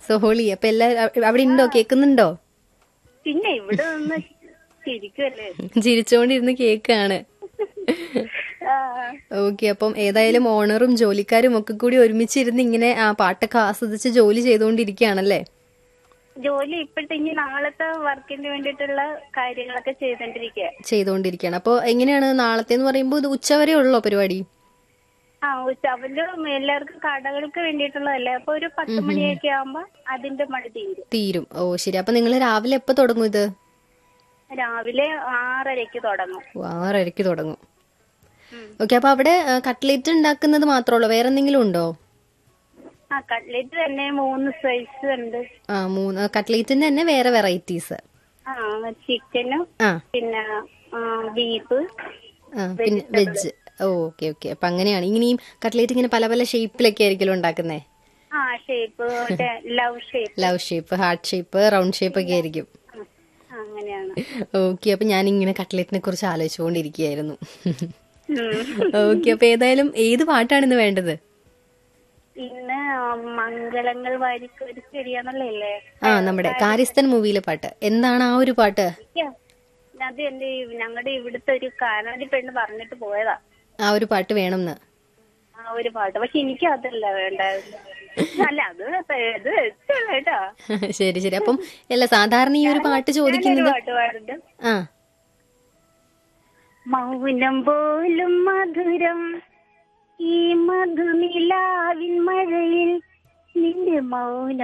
സോളി അപ്പൊ എല്ലാരും അവിടെ ഉണ്ടോ കേൾക്കുന്നുണ്ടോ പിന്നെ ഇവിടെ നിന്ന് ചിരിക്കുമല്ലേ ചിരിച്ചോണ്ടിരുന്ന് കേക്കാണ് ആ, ഓക്കെ അപ്പം ഏതായാലും ഓണറും ജോലിക്കാരും ഒക്കെ കൂടി ഒരുമിച്ചിരുന്ന് ഇങ്ങനെ ആ പാട്ടൊക്കെ ആസ്വദിച്ച് ജോലി ചെയ്തുകൊണ്ടിരിക്കുകയാണല്ലേ ജോലി ഇപ്പോഴത്തെ ഇനി നാളത്തെ വർക്കിന് വേണ്ടിയിട്ടുള്ള കാര്യങ്ങളൊക്കെ ചെയ്തോണ്ടിരിക്കുക ചെയ്തുകൊണ്ടിരിക്കുകയാണ് അപ്പോൾ എങ്ങനെയാണ് നാളത്തെ എന്ന് പറയുമ്പോൾ ഇത് ഉച്ചവരെ ഉള്ളോ പരിപാടി ആ ഉച്ച അവന്റെ എല്ലാവർക്കും കടകൾക്ക് വേണ്ടിയിട്ടുള്ളതല്ലേ അപ്പൊ ഒരു പത്ത് മണിയൊക്കെ ആവുമ്പോ അതിന്റെ മഴ തീരും തീരും ഓ ശരി അപ്പൊ നിങ്ങൾ രാവിലെ എപ്പോ തുടങ്ങും ഇത് രാവിലെ ആറരയ്ക്ക് തുടങ്ങും ഓ, ആറരയ്ക്ക് തുടങ്ങും ഉം. ഓക്കെ അപ്പൊ അവിടെ കട്ട്ലേറ്റ് ഉണ്ടാക്കുന്നത് മാത്രമേ ഉള്ളൂ വേറെ എന്തെങ്കിലും ഉണ്ടോ ആ കട്ട്ലറ്റ് തന്നെ മൂന്ന് സൈസ് ഉണ്ട് ആ മൂന്ന് കട്ട്ലേറ്റിന്റെ തന്നെ വേറെ വെറൈറ്റീസ് ആ ചിക്കനും ആ പിന്നെ ബീഫ് ആ പിന്നെ വെജ് ഓക്കെ ഓക്കെ അപ്പൊ അങ്ങനെയാണ് ഇങ്ങനെയും കട്ട്ലേറ്റ് ഇങ്ങനെ പല പല ഷേപ്പിലൊക്കെ ആയിരിക്കും ഉണ്ടാക്കുന്നേ ആ ഷേപ്പ് മറ്റേ love shape love shape heart shape round shape ഒക്കെ ആയിരിക്കും അങ്ങനെയാണ് ഓക്കെ അപ്പൊ ഞാൻ ഇങ്ങനെ കട്ട്ലേറ്റിനെ കുറിച്ച് ആലോചിച്ചുകൊണ്ടിരിക്കുകയായിരുന്നു ഉം. ഓക്കെ അപ്പൊ ഏതായാലും ഏത് പാട്ടാണ് ഇന്ന് വേണ്ടത് ഇന്ന് മംഗളങ്ങൾ വാരിക്കൊരു ശരിയാണല്ലേ ആ നമ്മുടെ കാര്യസ്ഥൻ മൂവിയിലെ പാട്ട് എന്താണ് ആ ഒരു പാട്ട് അത് എന്റെ ഞങ്ങളുടെ ഇവിടുത്തെ ഒരു കാനാടി പെണ്ണ് പറഞ്ഞിട്ട് പോയതാ ആ ഒരു പാട്ട് വേണമെന്ന് ആ ഒരു പാട്ട് പക്ഷെ എനിക്ക് അതല്ല വേണ്ടായിരുന്നു അല്ല അത് ഇത് വെച്ചോളൂ കേട്ടോ ശരി ശരി അപ്പം അല്ല സാധാരണ ഈ ഒരു പാട്ട് ഞാനൊരു ചോദിക്കുന്നത് പാട്ട് പാടുന്നുണ്ട് ആ മൗനം പോലും മധുരം ഈ മധുനിലാവിൻ മഴയിൽ നിന്റെ മൗനം